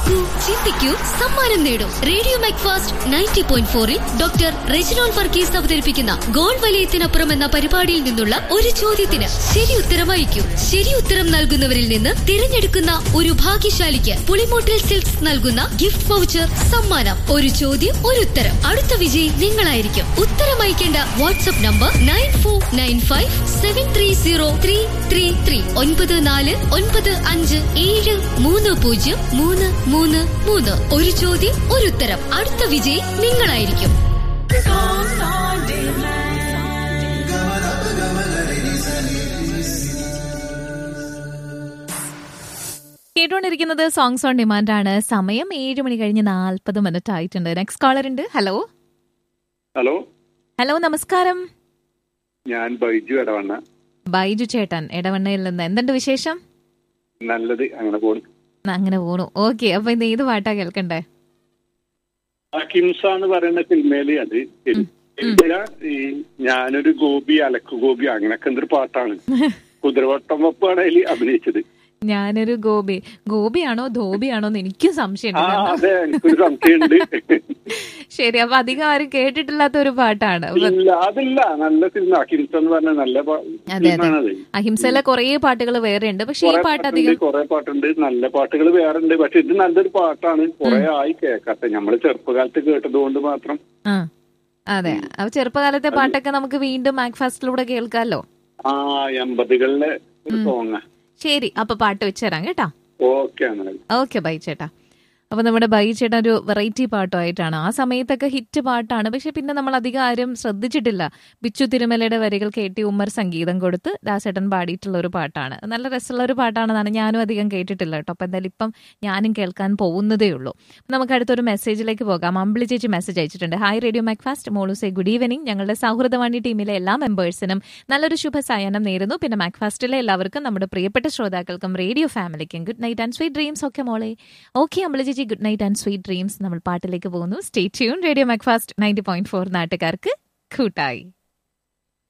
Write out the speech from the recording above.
കേൾക്കൂ ചിന്തിക്കൂ സമ്മാനം നേടൂ റേഡിയോ മാക്ഫാസ്റ്റ് നയൻറ്റി പോയിന്റ് ഫോറിൽ ഡോക്ടർ റെജിനോൾ വർഗീസ് അവതരിപ്പിക്കുന്ന ഗോൾ വലയത്തിനപ്പുറം എന്ന പരിപാടിയിൽ നിന്നുള്ള ഒരു ചോദ്യത്തിന് ശരി ഉത്തരം അയക്കൂ ശരി ഉത്തരം നൽകുന്നവരിൽ നിന്ന് തിരഞ്ഞെടുക്കുന്ന ഒരു ഭാഗ്യശാലിക്ക് പുളിമോട്ടിൽ സിൽക്സ് നൽകുന്ന ഗിഫ്റ്റ് വൗച്ചർ സമ്മാനം ഒരു ചോദ്യം ഒരു ഉത്തരം അടുത്ത വിജയി നിങ്ങളായിരിക്കും ഉത്തരം അയക്കേണ്ട WhatsApp number nine four nine five seven three zero three three three ഒൻപത് നാല് ഒൻപത് അഞ്ച് ഏഴ് മൂന്ന് പൂജ്യം മൂന്ന് മൂന്ന് മൂന്ന് ഒരു ചോദ്യം ഒരു ഉത്തരം അടുത്ത വിജയി നിങ്ങളായിരിക്കും കേട്ടുകൊണ്ടിരിക്കുന്നത് സോങ്സ് ഓൺ ഡിമാൻഡ് ആണ് സമയം ഏഴ് മണി കഴിഞ്ഞ് നാൽപ്പത് മിനിറ്റ് ആയിട്ടുണ്ട് നെക്സ്റ്റ് കോളർ ഉണ്ട് ഹലോ ഹലോ ഹലോ നമസ്കാരം ഞാൻ ബൈജു ഇടവണ്ണ ബൈജു ചേട്ടൻ ഇടവണ്ണയിൽ നിന്ന് എന്തുണ്ട് വിശേഷം നല്ലത് അങ്ങനെ പോകുന്നു അങ്ങനെ പോണു ഓക്കെ അപ്പൊ ഇന്ന് ഏത് പാട്ടാ കേൾക്കണ്ടേ ആ കിംസ എന്ന് പറയുന്ന സിനിമയില് അത് ശരിയാ ഈ ഞാനൊരു ഗോപി അലക്കു ഗോപി അങ്ങനൊക്കെ എന്തൊരു പാട്ടാണ് കുതിരവട്ടം വപ്പാണ് അതിൽ അഭിനയിച്ചത് ഞാനൊരു ഗോപി ഗോപിയാണോ ധോബിയാണോ എന്ന് എനിക്കും ആ സംശയമുണ്ട് അതെ എനിക്കൊരു സംശയമുണ്ട് ശരി അപ്പൊ അധികം ആരും കേട്ടിട്ടില്ലാത്ത ഒരു പാട്ടാണ് അപ്പൊ ഇല്ല അതില്ല നല്ല സിനിമ കിംസ എന്ന് പറഞ്ഞ നല്ല പ- അതെ. സിനിമയാണത് അഹിംസയിലെ കുറേ പാട്ടുകൾ വേറെ ഉണ്ട് പക്ഷെ ഈ കുറെ പാട്ട് പാട്ടുണ്ട് അധികം കുറെ പാട്ടുണ്ട് നല്ല പാട്ടുകൾ വേറെ ഉണ്ട് പക്ഷെ ഇത് നല്ലൊരു പാട്ടാണ് കുറെ ആയി കേൾക്കാത്ത നമ്മള് ചെറുപ്പകാലത്ത് കേട്ടത് കൊണ്ട് മാത്രം ആ അതെ അപ്പൊ ചെറുപ്പകാലത്തെ പാട്ടൊക്കെ നമുക്ക് വീണ്ടും മാക്ഫാസ്റ്റിലൂടെ കേൾക്കാലോ ആ എൺപതുകളിലെ ഒരു സോങ്ങാ ശരി അപ്പൊ പാട്ട് വെച്ചുതരാം കേട്ടാ ഓക്കെ അങ്ങനെ ഓക്കെ ബൈ ചേട്ടാ അപ്പൊ നമ്മുടെ ബൈ ചേട്ടൻ ഒരു വെറൈറ്റി പാട്ടുമായിട്ടാണ് ആ സമയത്തൊക്കെ ഹിറ്റ് പാട്ടാണ് പക്ഷെ പിന്നെ നമ്മൾ അധികം ആരും ശ്രദ്ധിച്ചിട്ടില്ല ബിച്ചു തിരുമലയുടെ വരികൾ കെ ടി ഉമ്മർ സംഗീതം കൊടുത്ത് ദാസേട്ടൻ പാടിയിട്ടുള്ള ഒരു പാട്ടാണ് നല്ല രസമുള്ള ഒരു പാട്ടാണെന്നാണ് ഞാനും അധികം കേട്ടിട്ടില്ല കേട്ടോ അപ്പൊ എന്തായാലും ഇപ്പം ഞാനും കേൾക്കാൻ പോകുന്നതേ ഉള്ളൂ അപ്പൊ നമുക്ക് അടുത്തൊരു മെസ്സേജിലേക്ക് പോകാം അമ്പിളി ചേച്ചി മെസ്സേജ് അയച്ചിട്ടുണ്ട് ഹായ് റേഡിയോ മാക്ഫാസ്റ്റ് മോളൂസെ ഗുഡ് ഈവനിങ് ഞങ്ങളുടെ സൗഹൃദവാണി ടീമിലെ എല്ലാ മെമ്പേഴ്സിനും നല്ലൊരു ശുഭ സായനം നേരുന്നു പിന്നെ മാക്ഫാസ്റ്റിലെ എല്ലാവർക്കും നമ്മുടെ പ്രിയപ്പെട്ട ശ്രോതാക്കൾക്കും റേഡിയോ ഫാമിലിക്കും good night and sweet dreams ഒക്കെ മോളെ ഓക്കെ അമ്പിളി ചേച്ചി good night and sweet dreams നമ്മൾ പാട്ടിലേക്ക് പോകുന്നു stay tune radio Macfast ninety point four നാട്ടുകാർക്ക് കൂട്ടായി